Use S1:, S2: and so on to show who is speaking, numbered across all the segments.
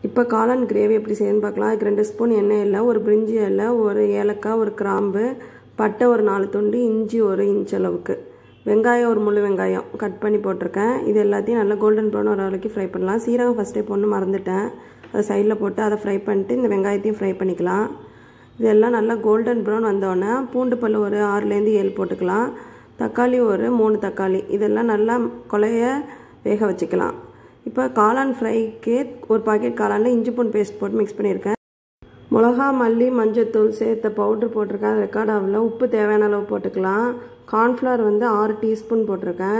S1: இப்போ காளான் கிரேவி எப்படி செய்யணும்னு பார்க்கலாம் அதுக்கு ரெண்டு ஸ்பூன் எண்ணெய் இல்லை ஒரு பிரிஞ்சி இலை ஒரு ஏலக்காய் ஒரு கிராம்பு பட்டை ஒரு நாலு துண்டு இஞ்சி ஒரு இன்ச் அளவுக்கு வெங்காயம் ஒரு முழு வெங்காயம் கட் பண்ணி போட்டிருக்கேன் இது எல்லாத்தையும் நல்லா கோல்டன் ப்ரௌன் வர வரைக்கும் ஃப்ரை பண்ணலாம் சீரகம் ஃபஸ்ட்டே பொண்ணு மறந்துட்டேன் அதை சைடில் போட்டு அதை ஃப்ரை பண்ணிட்டு இந்த வெங்காயத்தையும் ஃப்ரை பண்ணிக்கலாம் இதெல்லாம் நல்லா கோல்டன் ப்ரௌன் வந்தோடனே பூண்டு பல் ஒரு ஆறுலேருந்து ஏழு போட்டுக்கலாம் தக்காளி ஒரு மூணு தக்காளி இதெல்லாம் நல்லா கொலைய வேக வச்சுக்கலாம் இப்போ காளான் ஃப்ரைக்கு ஒரு பாக்கெட் காளானில் இஞ்சி பூண்டு பேஸ்ட் போட்டு மிக்ஸ் பண்ணியிருக்கேன் மிளகா மல்லி மஞ்சத்தூள் சேர்த்த பவுட்ரு போட்டிருக்கேன் அது ரெக்கார்ட் ஆகல உப்பு தேவையான அளவு போட்டுக்கலாம் கார்ன்ஃப்ளவர் வந்து ஆறு டீஸ்பூன் போட்டிருக்கேன்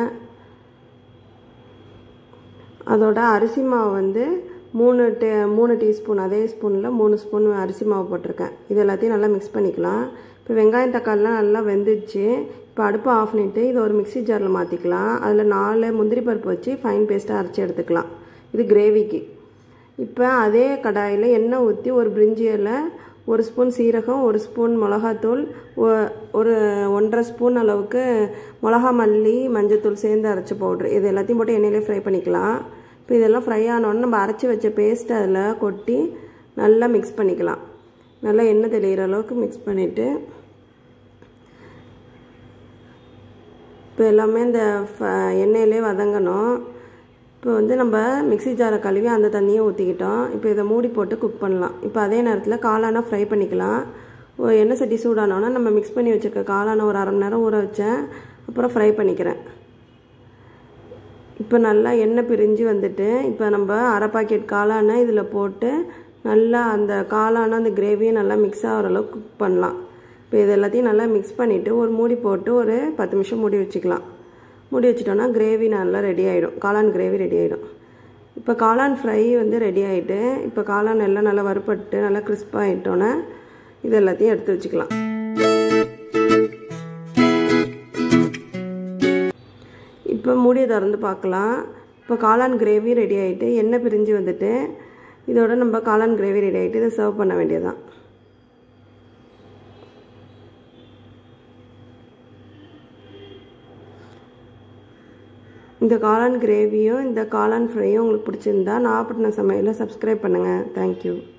S1: அதோட அரிசி மாவு வந்து மூணு டே மூணு டீஸ்பூன் அதே ஸ்பூனில் மூணு ஸ்பூன் அரிசி மாவு போட்டிருக்கேன் இது எல்லாத்தையும் நல்லா மிக்ஸ் பண்ணிக்கலாம் இப்போ வெங்காயம் தக்காளிலாம் நல்லா வெந்துடுச்சு இப்போ அடுப்பு ஆஃப் பண்ணிவிட்டு இது ஒரு மிக்சி ஜாரில் மாற்றிக்கலாம் அதில் நாலு முந்திரி பருப்பு வச்சு ஃபைன் பேஸ்ட்டாக அரைச்சி எடுத்துக்கலாம் இது கிரேவிக்கு இப்போ அதே கடாயில் எண்ணெய் ஊற்றி ஒரு பிரிஞ்சியில் ஒரு ஸ்பூன் சீரகம் ஒரு ஸ்பூன் மிளகாத்தூள் ஒரு ஒன்றரை ஸ்பூன் அளவுக்கு மிளகா மல்லி மஞ்சத்தூள் சேர்ந்து அரைச்ச பவுட்ரு இது எல்லாத்தையும் போட்டு எண்ணெயிலே ஃப்ரை பண்ணிக்கலாம் இப்போ இதெல்லாம் ஃப்ரை ஆனோடனே நம்ம அரைச்சி வச்ச பேஸ்ட் அதில் கொட்டி நல்லா மிக்ஸ் பண்ணிக்கலாம் நல்லா எண்ணெய் தெளிகிற அளவுக்கு மிக்ஸ் பண்ணிவிட்டு இப்போ எல்லாமே இந்த எண்ணெயிலே வதங்கணும் இப்போ வந்து நம்ம மிக்சி ஜாரை கழுவி அந்த தண்ணியை ஊற்றிக்கிட்டோம் இப்போ இதை மூடி போட்டு குக் பண்ணலாம் இப்போ அதே நேரத்தில் காளானை ஃப்ரை பண்ணிக்கலாம் எண்ணெய் சட்டி சூடானோன்னா நம்ம மிக்ஸ் பண்ணி வச்சுருக்க காளானை ஒரு அரை மணி நேரம் ஊற வச்சேன் அப்புறம் ஃப்ரை பண்ணிக்கிறேன் இப்போ நல்லா எண்ணெய் பிரிஞ்சு வந்துட்டு இப்போ நம்ம அரை பாக்கெட் காளானை இதில் போட்டு நல்லா அந்த காளான அந்த கிரேவியும் நல்லா மிக்ஸ் ஆகிற அளவுக்கு குக் பண்ணலாம் இப்போ இது எல்லாத்தையும் நல்லா மிக்ஸ் பண்ணிவிட்டு ஒரு மூடி போட்டு ஒரு பத்து நிமிஷம் மூடி வச்சுக்கலாம் மூடி வச்சிட்டோன்னா கிரேவி நல்லா ரெடி ஆகிடும் காளான் கிரேவி ரெடி ஆகிடும் இப்போ காளான் ஃப்ரை வந்து ரெடி ஆகிட்டு இப்போ காளான் எல்லாம் நல்லா வறுப்பட்டு நல்லா கிறிஸ்பாக ஆகிட்டோன்னே இது எல்லாத்தையும் எடுத்து வச்சுக்கலாம் இப்போ மூடியை திறந்து பார்க்கலாம் இப்போ காளான் கிரேவி ரெடி ஆகிட்டு எண்ணெய் பிரிஞ்சு வந்துட்டு இதோட நம்ம காளான் கிரேவி ரெடி ஆகிட்டு இதை சர்வ் பண்ண வேண்டியதான் இந்த காளான் கிரேவியும் இந்த காளான் ஃப்ரையும் உங்களுக்கு பிடிச்சிருந்தா நான் அப்படின சமையலை சப்ஸ்கிரைப் பண்ணுங்கள் தேங்க்யூ